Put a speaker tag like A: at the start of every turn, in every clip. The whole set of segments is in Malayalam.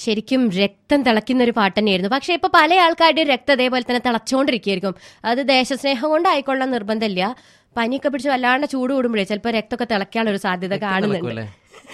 A: ശരിക്കും രക്തം തിളയ്ക്കുന്ന ഒരു പാട്ട് തന്നെയായിരുന്നു പക്ഷെ ഇപ്പൊ പല ആൾക്കാരുടെയും രക്തം അതേപോലെ തന്നെ തിളച്ചോണ്ടിരിക്കുകയായിരിക്കും അത് ദേശസ്നേഹം കൊണ്ട് ആയിക്കൊള്ളാൻ നിർബന്ധമില്ല പനിയൊക്കെ പിടിച്ച് വല്ലാണ്ട് ചൂട് കൂടുമ്പോഴേ ചിലപ്പോൾ രക്തമൊക്കെ തിളയ്ക്കാനുള്ള ഒരു സാധ്യത കാണുന്നുണ്ട്
B: തിളക്കുമല്ലേ?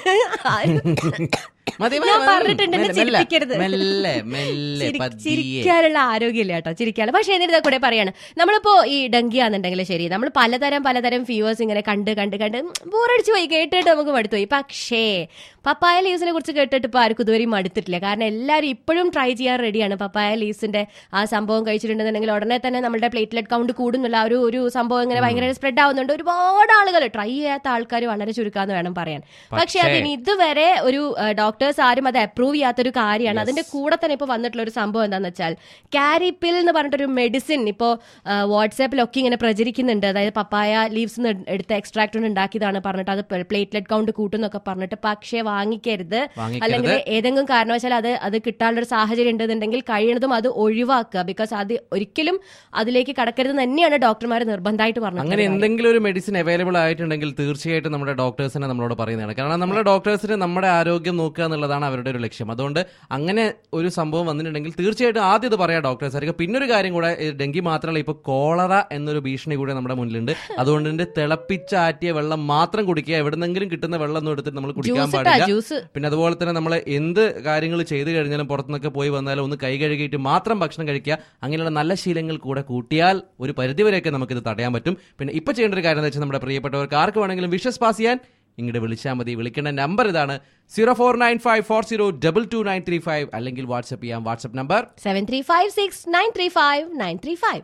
B: മതി, മതി,
A: ഞാൻ
B: മതി.
A: പറഞ്ഞിട്ടുണ്ട് എന്നെ
B: മെല്ലെ, മെല്ലെ,
A: ചിരിപ്പിക്കരുത്.
B: മെല്ലെ മെല്ലെ
A: ചിരി-
B: പതിയെ
A: ചിരിക്കാനുള്ള ആരോഗ്യമില്ല കേട്ടോ ചിരിക്കാനുള്ള പക്ഷെ എന്നിട്ട് കൂടെ പറയാണ് നമ്മളിപ്പോ ഈ ഡങ്കി ആണെന്നുണ്ടെങ്കിൽ ശരി നമ്മൾ പലതരം പലതരം ഫീവേഴ്സ് ഇങ്ങനെ കണ്ട് കണ്ട് കണ്ട് ബോറടിച്ചു പോയി കേട്ടിട്ട് നമുക്ക് മടുത്തു പോയി പക്ഷേ പപ്പായ ലീവ്സിനെ കുറിച്ച് കേട്ടിട്ട് ഇപ്പൊ ആർക്കും ഇതുവരെയും മടുത്തിട്ടില്ല കാരണം എല്ലാവരും ഇപ്പോഴും ട്രൈ ചെയ്യാൻ റെഡിയാണ് പപ്പായ ലീവ്സിന്റെ ആ സംഭവം കഴിച്ചിട്ടുണ്ടെന്നുണ്ടെങ്കിൽ ഉടനെ തന്നെ നമ്മുടെ പ്ലേറ്റ്ലെറ്റ് കൗണ്ട് കൂടുന്നുള്ള ആ ഒരു ഒരു സംഭവം ഇങ്ങനെ ഭയങ്കര സ്പ്രെഡ് ആവുന്നുണ്ട് ഒരുപാട് ആളുകൾ ട്രൈ ചെയ്യാത്ത ആൾക്കാർ വളരെ ചുരുക്കാന്ന് വേണം പറയാൻ പക്ഷെ അതിന് ഇതുവരെ ഒരു ഡോക്ടേഴ്സ് ആരും അത് അപ്രൂവ് ചെയ്യാത്തൊരു കാര്യമാണ് അതിന്റെ കൂടെ തന്നെ ഇപ്പൊ വന്നിട്ടുള്ള ഒരു സംഭവം എന്താണെന്ന് വെച്ചാൽ കാരിപ്പിൽ എന്ന് പറഞ്ഞിട്ടൊരു മെഡിസിൻ ഇപ്പോ വാട്സാപ്പിലൊക്കെ ഇങ്ങനെ പ്രചരിക്കുന്നുണ്ട് അതായത് പപ്പായ ലീവ്സ് എടുത്ത എക്സ്ട്രാക്ട് കൊണ്ട് ഉണ്ടാക്കിയതാണ് പറഞ്ഞിട്ട് അത് പ്ലേറ്റ്ലെറ്റ് കൗണ്ട് കൂട്ടുന്നൊക്കെ പറഞ്ഞിട്ട് പക്ഷേ വാങ്ങിക്കരുത്
B: വാങ്ങിക്കരുത്.
A: അല്ലെങ്കിൽ ഏതെങ്കിലും കാരണവശാൽ അത് അത് കിട്ടാനുള്ള ഒരു സാഹചര്യം ഉണ്ടെന്നുണ്ടെങ്കിൽ കഴിയുന്നതും അത് ഒഴിവാക്കുക ബിക്കോസ് അത് ഒരിക്കലും അതിലേക്ക് കടക്കരുത് തന്നെയാണ് ഡോക്ടർമാർ നിർബന്ധമായിട്ട്
B: അങ്ങനെ
A: പറഞ്ഞത്
B: എന്തെങ്കിലും ഒരു മെഡിസിൻ അവൈലബിൾ ആയിട്ടുണ്ടെങ്കിൽ തീർച്ചയായിട്ടും നമ്മുടെ ഡോക്ടേഴ്സിനെ നമ്മളോട് പറയുന്നതാണ് കാരണം നമ്മുടെ ഡോക്ടേഴ്സിന് നമ്മുടെ ആരോഗ്യം നോക്കുക എന്നുള്ളതാണ് അവരുടെ ഒരു ലക്ഷ്യം അതുകൊണ്ട് അങ്ങനെ ഒരു സംഭവം വന്നിട്ടുണ്ടെങ്കിൽ തീർച്ചയായിട്ടും ആദ്യം ഇത് പറയാം ഡോക്ടേഴ്സ് ആയിരിക്കും പിന്നെ ഒരു കാര്യം കൂടെ ഈ ഡെങ്കി മാത്രമല്ല ഇപ്പൊ കോളറ എന്നൊരു ഭീഷണി കൂടെ നമ്മുടെ മുന്നിലുണ്ട് അതുകൊണ്ട് തന്നെ തിളപ്പിച്ചാറ്റിയ വെള്ളം മാത്രം കുടിക്കുക എവിടെന്നെങ്കിലും കിട്ടുന്ന വെള്ളം ഒന്നും എടുത്തിട്ട് നമ്മൾ കുടിക്കാൻ
A: ജ്യൂസ്
B: പാടില്ല
A: ജ്യൂസ്
B: പിന്നെ അതുപോലെ തന്നെ നമ്മൾ എന്ത് കാര്യങ്ങൾ ചെയ്തു കഴിഞ്ഞാലും പുറത്തുനിന്നൊക്കെ പോയി വന്നാലും ഒന്ന് കൈ കഴുകിയിട്ട് മാത്രം ഭക്ഷണം കഴിക്കുക അങ്ങനെയുള്ള നല്ല ശീലങ്ങൾ കൂടെ കൂട്ടിയാൽ ഒരു പരിധിവരെയൊക്കെ നമുക്കിത് തടയാൻ പറ്റും പിന്നെ ഇപ്പൊ ചെയ്യേണ്ട ഒരു കാര്യം എന്ന് വെച്ചാൽ നമ്മുടെ പ്രിയപ്പെട്ടവർക്ക് ആർക്ക് വേണമെങ്കിലും വിഷസ് പാസ് ചെയ്യാൻ ഇങ്ങോട്ട് വിളിച്ചാൽ മതി വിളിക്കേണ്ട നമ്പർ ഇതാണ് zero four nine five four zero double two nine three five അല്ലെങ്കിൽ വാട്സ്ആപ്പ് ചെയ്യാം WhatsApp number
A: seven three five six nine three five nine three five